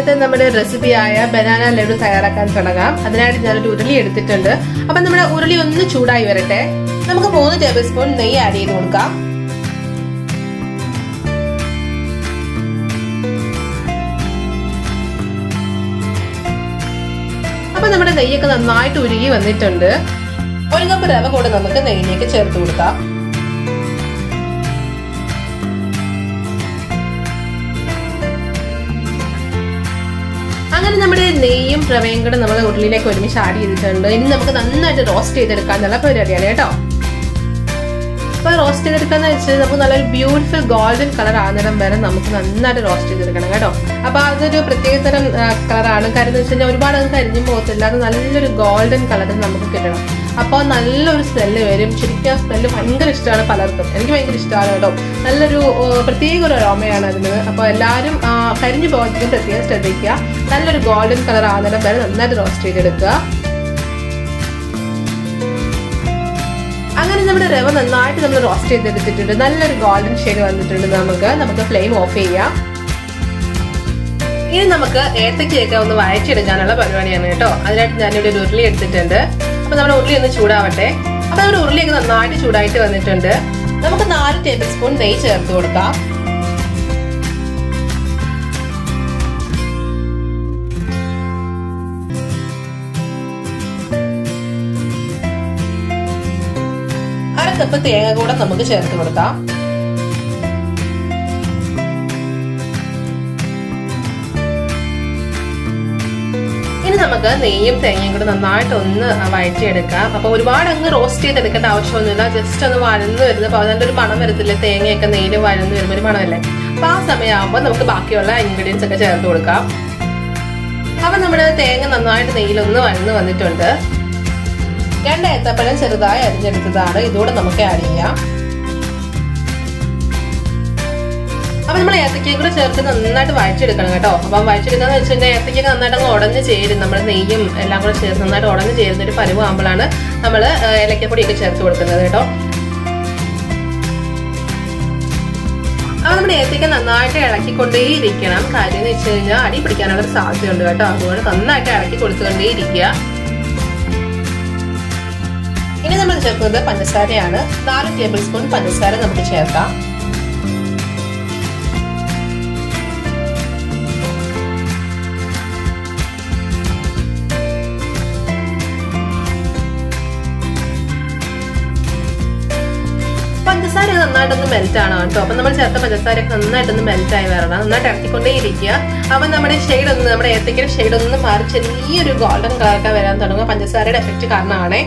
ഇന്നത്തെ നമ്മുടെ റെസിപ്പിയായ ബനാന ലഡു തയ്യാറാക്കാൻ തുടങ്ങാം അതിനായിട്ട് ഞാനൊരു ഉരുളി എടുത്തിട്ടുണ്ട് അപ്പൊ നമ്മുടെ ഉരുളി ഒന്ന് ചൂടായി വരട്ടെ നമുക്ക് മൂന്ന് ടേബിൾ സ്പൂൺ നെയ്യ് ആഡ് ചെയ്ത് കൊടുക്കാം അപ്പൊ നമ്മുടെ നെയ്യൊക്കെ നന്നായിട്ട് ഉരുകി വന്നിട്ടുണ്ട് ഒരു കപ്പ് റവ കൂടെ നമുക്ക് നെയ്യിലേക്ക് ചേർത്ത് കൊടുക്കാം അങ്ങനെ നമ്മുടെ നെയ്യും റവയും കൂടെ നമ്മൾ ഉരുളിയിലേക്ക് ഒരുമിച്ച് ആഡ് ചെയ്തിട്ടുണ്ട് ഇനി നമുക്ക് നന്നായിട്ട് റോസ്റ്റ് ചെയ്തെടുക്കാന്നുള്ള പരിപാടിയാണ് കേട്ടോ അപ്പൊ റോസ്റ്റ് ചെയ്തെടുക്കാന്ന് വെച്ചാൽ നമുക്ക് നല്ലൊരു ബ്യൂട്ടിഫുൾ ഗോൾഡൻ കളർ ആകുന്നിടം വരെ നമുക്ക് നന്നായിട്ട് റോസ്റ്റ് ചെയ്തെടുക്കണം കേട്ടോ അപ്പൊ അതൊരു പ്രത്യേകതരം കളറാണ് കാര്യം എന്ന് വെച്ച് കഴിഞ്ഞാൽ ഒരുപാട് അത് കരിഞ്ഞും പോകത്തില്ല അത് നല്ലൊരു ഗോൾഡൻ കളർ നമുക്ക് കിട്ടണം അപ്പോൾ നല്ലൊരു സ്മെല്ല് വരും ശരിക്കും ആ സ്മെല്ല് ഭയങ്കര ഇഷ്ടമാണ് പലർക്കും എനിക്ക് ഭയങ്കര ഇഷ്ടമാണ് കേട്ടോ നല്ലൊരു പ്രത്യേക ഒരു അരോമയാണ് അതിന് അപ്പോൾ എല്ലാവരും കരിഞ്ഞു പോകാതിരിക്കും പ്രത്യേകം ശ്രദ്ധിക്കുക നല്ലൊരു ഗോൾഡൻ കളർ ആകുന്നിടം വരെ നന്നായിട്ട് റോസ്റ്റ് ചെയ്തെടുക്കുക അങ്ങനെ നമ്മുടെ റവ നന്നായിട്ട് നമ്മൾ റോസ്റ്റ് ചെയ്തെടുത്തിട്ടുണ്ട് നല്ലൊരു ഗോൾഡൻ ഷെയ്ഡ് വന്നിട്ടുണ്ട് നമുക്ക് നമുക്ക് ഫ്ലെയിം ഓഫ് ചെയ്യാം ഇനി നമുക്ക് ഏത്തക്കയൊക്കെ ഒന്ന് വഴച്ചെടുക്കാനുള്ള പരിപാടിയാണ് കേട്ടോ അതിനായിട്ട് ഞാനിവിടെ ഒരു ഉരുളി എടുത്തിട്ടുണ്ട് അപ്പൊ നമ്മുടെ ഉരുളി ഒന്ന് ചൂടാവട്ടെ അപ്പൊ നമ്മുടെ ഉരുളിയൊക്കെ നന്നായിട്ട് ചൂടായിട്ട് വന്നിട്ടുണ്ട് നമുക്ക് നാല് ടേബിൾ സ്പൂൺ നെയ്യ് ചേർത്ത് കൊടുക്കാം അര കപ്പ് തേങ്ങ കൂടെ നമുക്ക് ചേർത്ത് കൊടുക്കാം ഇനി നമുക്ക് നെയ്യും തേങ്ങയും കൂടെ നന്നായിട്ട് ഒന്ന് വഴറ്റിയെടുക്കാം അപ്പൊ ഒരുപാട് അങ്ങ് റോസ്റ്റ് ചെയ്തെടുക്കേണ്ട ആവശ്യമൊന്നുമില്ല ജസ്റ്റ് ഒന്ന് വഴന്ന് വരുന്നത് അപ്പൊ നല്ലൊരു മണം വരത്തില്ലേ തേങ്ങയൊക്കെ നെയ്യിൽ വഴന്ന് വരുമ്പോൾ ഒരു മണമല്ലേ അപ്പൊ ആ സമയമാകുമ്പോൾ നമുക്ക് ബാക്കിയുള്ള ഇൻഗ്രീഡിയൻസ് ഒക്കെ ചേർത്ത് കൊടുക്കാം അപ്പൊ നമ്മുടെ തേങ്ങ നന്നായിട്ട് നെയ്യിലൊന്ന് വഴന്ന് വന്നിട്ടുണ്ട് രണ്ട് ഏത്തപ്പഴം ചെറുതായി അരിഞ്ഞെടുത്തതാണ് ഇതുകൂടെ നമുക്ക് ആഡ് ചെയ്യാം അപ്പൊ നമ്മൾ ഏത്തക്കയും കൂടെ ചേർത്ത് നന്നായിട്ട് വഴച്ചെടുക്കണം കേട്ടോ അപ്പം വഴച്ചെടുക്കാന്ന് വെച്ച് കഴിഞ്ഞാൽ ഏത്തക്കൊക്കെ നന്നായിട്ട് അങ്ങ് ഉടഞ്ഞ് ചേരും നമ്മുടെ നെയ്യും എല്ലാം കൂടെ ചേർത്ത് നന്നായിട്ട് ഉടഞ്ഞ് ചേരുന്ന ഒരു പരുവാകുമ്പോഴാണ് നമ്മൾ ഏലക്കപ്പൊടിയൊക്കെ ചേർത്ത് കൊടുക്കുന്നത് കേട്ടോ അപ്പൊ നമ്മുടെ ഏത്തക്ക നന്നായിട്ട് ഇളക്കിക്കൊണ്ടേ ഇരിക്കണം കാര്യം എന്ന് വെച്ച് കഴിഞ്ഞാൽ അടി പിടിക്കാനുള്ള ഒരു സാധ്യതയുണ്ട് കേട്ടോ അതുകൊണ്ട് നന്നായിട്ട് ഇളക്കി കൊടുത്തുകൊണ്ടേ ഇരിക്കുക ഇനി നമ്മൾ ചേർക്കുന്നത് പഞ്ചസാരയാണ് നാല് ടേബിൾ സ്പൂൺ പഞ്ചസാര നമുക്ക് ചേർക്കാം പഞ്ചസാര നന്നായിട്ടൊന്ന് മെൽറ്റ് ആണ് കേട്ടോ അപ്പൊ നമ്മൾ ചേർത്ത പഞ്ചസാരയൊക്കെ നന്നായിട്ടൊന്ന് മെൽറ്റ് ആയി വരണം നന്നായിട്ട് ഇറക്കിക്കൊണ്ടേ ഇരിക്കുക അപ്പൊ നമ്മുടെ ഷെയ്ഡ് ഒന്ന് നമ്മുടെ ഏത്തക്കയുടെ ഷെയ്ഡ് ഒന്ന് മാറി ചെറിയൊരു ഗോൾഡൻ കളറൊക്കെ വരാൻ തുടങ്ങുക പഞ്ചസാരയുടെ എഫക്റ്റ് കാരണമാണേ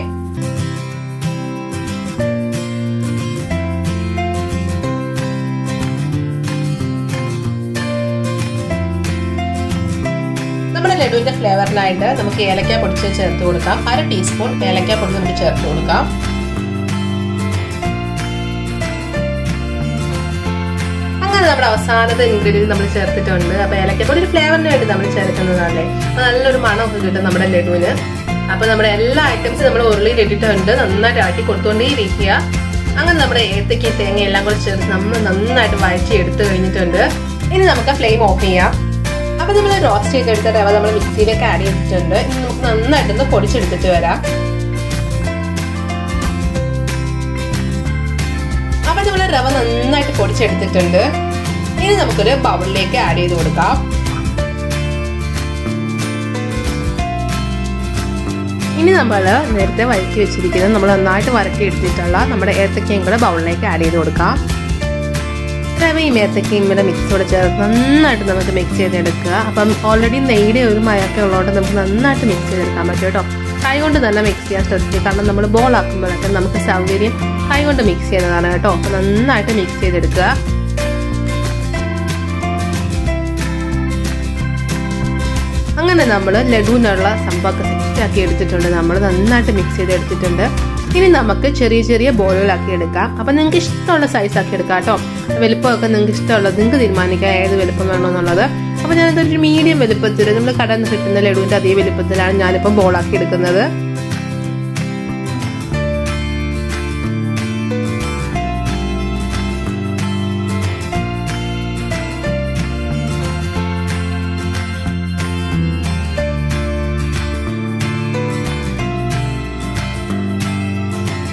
നമ്മുടെ ലഡുവിന്റെ ഫ്ലേവറിനായിട്ട് നമുക്ക് ഏലക്ക പൊടിച്ച് ചേർത്ത് കൊടുക്കാം അര ടീസ്പൂൺ ഏലക്ക പൊടി നമുക്ക് ചേർത്ത് കൊടുക്കാം അങ്ങനെ നമ്മുടെ അവസാനത്തെ ഇൻഗ്രീഡിയൻറ്റ് നമ്മൾ ചേർത്തിട്ടുണ്ട് അപ്പൊ ഏലക്കപ്പൊടി ഒരു ഫ്ലേവറിന് വേണ്ടി നമ്മൾ ചേർക്കുന്നതാണല്ലേ അപ്പൊ നല്ലൊരു മണമൊക്കെ കിട്ടും നമ്മുടെ ലഡുവിന് അപ്പൊ നമ്മുടെ എല്ലാ ഐറ്റംസും നമ്മൾ ഉരുളിയിൽ ഇട്ടിട്ടുണ്ട് നന്നായിട്ട് ആക്കി കൊടുത്തുകൊണ്ടേ ഇരിക്കുക അങ്ങനെ നമ്മുടെ ഏത്തയ്ക്ക് തേങ്ങ എല്ലാം കൂടെ ചേർത്ത് നമ്മൾ നന്നായിട്ട് വഴറ്റി എടുത്തു കഴിഞ്ഞിട്ടുണ്ട് ഇനി നമുക്ക് ഫ്ലെയിം ഓഫ് ചെയ്യാം അപ്പൊ നമ്മൾ റോസ്റ്റ് ചെയ്തെടുത്ത റവ നമ്മൾ മിക്സിയിലേക്ക് ആഡ് ചെയ്തിട്ടുണ്ട് ഇനി നമുക്ക് നന്നായിട്ടൊന്ന് പൊടിച്ചെടുത്തിട്ട് വരാം അപ്പൊ നമ്മൾ റവ നന്നായിട്ട് പൊടിച്ചെടുത്തിട്ടുണ്ട് ഇനി നമുക്കൊരു ബൗളിലേക്ക് ആഡ് ചെയ്ത് കൊടുക്കാം ഇനി നമ്മൾ നേരത്തെ വരക്കി വെച്ചിരിക്കുന്നത് നമ്മൾ നന്നായിട്ട് വരക്കി എടുത്തിട്ടുള്ള നമ്മുടെ ഏത്തക്കയും കൂടെ ബൗളിലേക്ക് ആഡ് ചെയ്ത് കൊടുക്കാം റവയും ഏത്തക്കയും കൂടെ മിക്സോടെ ചേർത്ത് നന്നായിട്ട് നമുക്ക് മിക്സ് ചെയ്തെടുക്കുക അപ്പം ഓൾറെഡി നെയ്യുടെ ഒരു മയൊക്കെ ഉള്ളതുകൊണ്ട് നമുക്ക് നന്നായിട്ട് മിക്സ് ചെയ്തെടുക്കാൻ പറ്റും കേട്ടോ കൈ കൊണ്ട് തന്നെ മിക്സ് ചെയ്യാൻ ശ്രദ്ധിക്കുക കാരണം നമ്മൾ ബോൾ ആക്കുമ്പോഴൊക്കെ നമുക്ക് സൗകര്യം കൈ കൊണ്ട് മിക്സ് ചെയ്യുന്നതാണ് കേട്ടോ അപ്പം നന്നായിട്ട് മിക്സ് ചെയ്തെടുക്കുക അങ്ങനെ നമ്മൾ ലഡുവിനുള്ള സംഭവമൊക്കെ സെറ്റാക്കി എടുത്തിട്ടുണ്ട് നമ്മൾ നന്നായിട്ട് മിക്സ് ചെയ്ത് എടുത്തിട്ടുണ്ട് ഇനി നമുക്ക് ചെറിയ ചെറിയ ബോളുകളാക്കി എടുക്കാം അപ്പം നിങ്ങൾക്ക് ഇഷ്ടമുള്ള സൈസ് ആക്കി എടുക്കാം കേട്ടോ വലുപ്പമൊക്കെ നിങ്ങൾക്ക് ഇഷ്ടമുള്ളത് നിങ്ങൾക്ക് തീരുമാനിക്കാം ഏത് വലുപ്പം വേണമെന്നുള്ളത് അപ്പോൾ ഞാനിതൊരു മീഡിയം വലുപ്പത്തിൽ നമ്മൾ കടയിൽ നിന്ന് കിട്ടുന്ന ലഡുവിൻ്റെ അതേ വലുപ്പത്തിലാണ് ഞാനിപ്പം ബോളാക്കി എടുക്കുന്നത്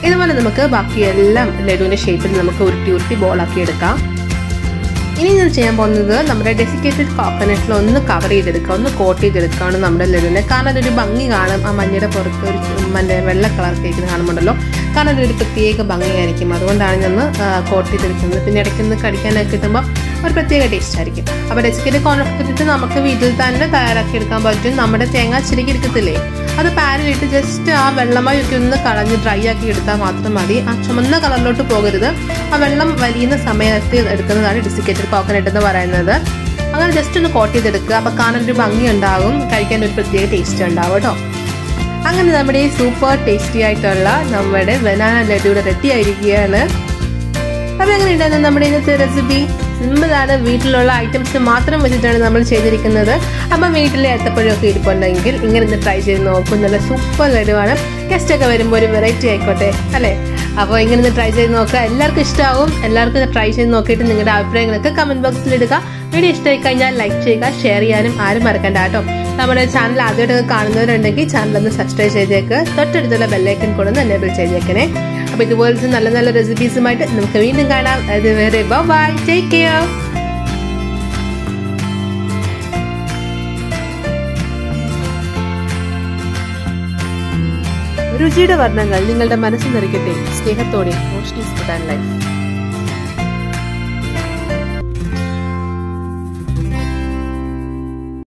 ഇതുപോലെ നമുക്ക് ബാക്കി എല്ലാം ലഡുവിന്റെ ഷേപ്പിൽ നമുക്ക് ഉരുട്ടി ഉരുട്ടി ബോളാക്കി എടുക്കാം ഇനി ഞാൻ ചെയ്യാൻ പോകുന്നത് നമ്മുടെ ഡെസിക്കേറ്റഡ് കോക്കനട്ടിൽ ഒന്ന് കവർ ചെയ്തെടുക്കുക ഒന്ന് കോട്ട് ചെയ്തെടുക്കുകയാണ് നമ്മുടെ ലഡുവിനെ കാരണം അതൊരു ഭംഗി കാണും ആ മഞ്ഞയുടെ പുറത്ത് ഒരു മറ്റേ വെള്ള കളർ കേൾക്കുന്ന കാണുമ്പോണ്ടല്ലോ കാരണം അതൊരു പ്രത്യേക ഭംഗിയായിരിക്കും അതുകൊണ്ടാണ് ഞാൻ കോട്ട് ചെയ്തെടുക്കുന്നത് പിന്നെ ഇടയ്ക്കൊന്ന് കടിക്കാനൊക്കെ കിട്ടുമ്പോൾ ഒരു പ്രത്യേക ടേസ്റ്റ് ആയിരിക്കും അപ്പോൾ ഡെസിക്കേറ്റഡ് കോൺഫിറ്റ് നമുക്ക് വീട്ടിൽ തന്നെ തയ്യാറാക്കി എടുക്കാൻ പറ്റും നമ്മുടെ തേങ്ങ ചിരകി എടുക്കത്തില്ലേ അത് പാനിലിട്ട് ജസ്റ്റ് ആ വെള്ളമയൊക്കെ ഒന്ന് കളഞ്ഞ് ഡ്രൈ ആക്കി എടുത്താൽ മാത്രം മതി ആ ചുമന്ന കളറിലോട്ട് പോകരുത് ആ വെള്ളം വലിയുന്ന സമയത്ത് എടുക്കുന്നതാണ് ഡിസിക്കേറ്റഡ് കോക്കനട്ട് എന്ന് പറയുന്നത് അങ്ങനെ ജസ്റ്റ് ഒന്ന് കോട്ട് ചെയ്തെടുക്കുക അപ്പോൾ കാണാൻ ഒരു ഭംഗി ഉണ്ടാകും കഴിക്കാൻ ഒരു പ്രത്യേക ടേസ്റ്റ് ഉണ്ടാവും കേട്ടോ അങ്ങനെ നമ്മുടെ ഈ സൂപ്പർ ടേസ്റ്റി ആയിട്ടുള്ള നമ്മുടെ ബനാന ലഡുവിടെ റെഡി ആയിരിക്കുകയാണ് അപ്പോൾ എങ്ങനെ ഉണ്ടായിരുന്നു നമ്മുടെ ഇന്നത്തെ റെസിപ്പി സിമ്പിളാണ് വീട്ടിലുള്ള ഐറ്റംസ് മാത്രം വെച്ചിട്ടാണ് നമ്മൾ ചെയ്തിരിക്കുന്നത് അപ്പം വീട്ടിലെ ഏത്തപ്പഴമൊക്കെ ഇരിപ്പുണ്ടെങ്കിൽ ഇങ്ങനെ ഒന്ന് ട്രൈ ചെയ്ത് നോക്കും നല്ല സൂപ്പർ ലഡുവാണ് ഗസ്റ്റ് ഒക്കെ വരുമ്പോൾ ഒരു വെറൈറ്റി ആയിക്കോട്ടെ അല്ലേ അപ്പോൾ ഇങ്ങനെ ഒന്ന് ട്രൈ ചെയ്ത് നോക്കുക എല്ലാവർക്കും ഇഷ്ടമാവും എല്ലാവർക്കും ഇത് ട്രൈ ചെയ്ത് നോക്കിയിട്ട് നിങ്ങളുടെ അഭിപ്രായങ്ങളൊക്കെ കമൻറ്റ് ബോക്സിൽ ഇടുക വീഡിയോ ഇഷ്ടമായി കഴിഞ്ഞാൽ ലൈക്ക് ചെയ്യുക ഷെയർ ചെയ്യാനും ആരും മറക്കണ്ട കേട്ടോ നമ്മുടെ ചാനൽ ആദ്യമായിട്ടൊക്കെ കാണുന്നവരുണ്ടെങ്കിൽ ചാനൽ ഒന്ന് സബ്സ്ക്രൈബ് ചെയ്തേക്ക് തൊട്ടടുത്തുള്ള ബെല്ലൈക്കൻ കൂടെ ഒന്ന് എനേബിൾ ചെയ്തേക്കണേ അപ്പോൾ ഇതുപോലത്തെ നല്ല നല്ല റെസിപ്പീസുമായിട്ട് നമുക്ക് വീണ്ടും കാണാം അതുവരെ ബൈ ടേക്ക് കെയർ രുചിയുടെ വർണ്ണങ്ങൾ നിങ്ങളുടെ മനസ്സിൽ നിറയ്ക്കട്ടെ സ്നേഹത്തോടെ മോഷണീസ് ലൈഫ്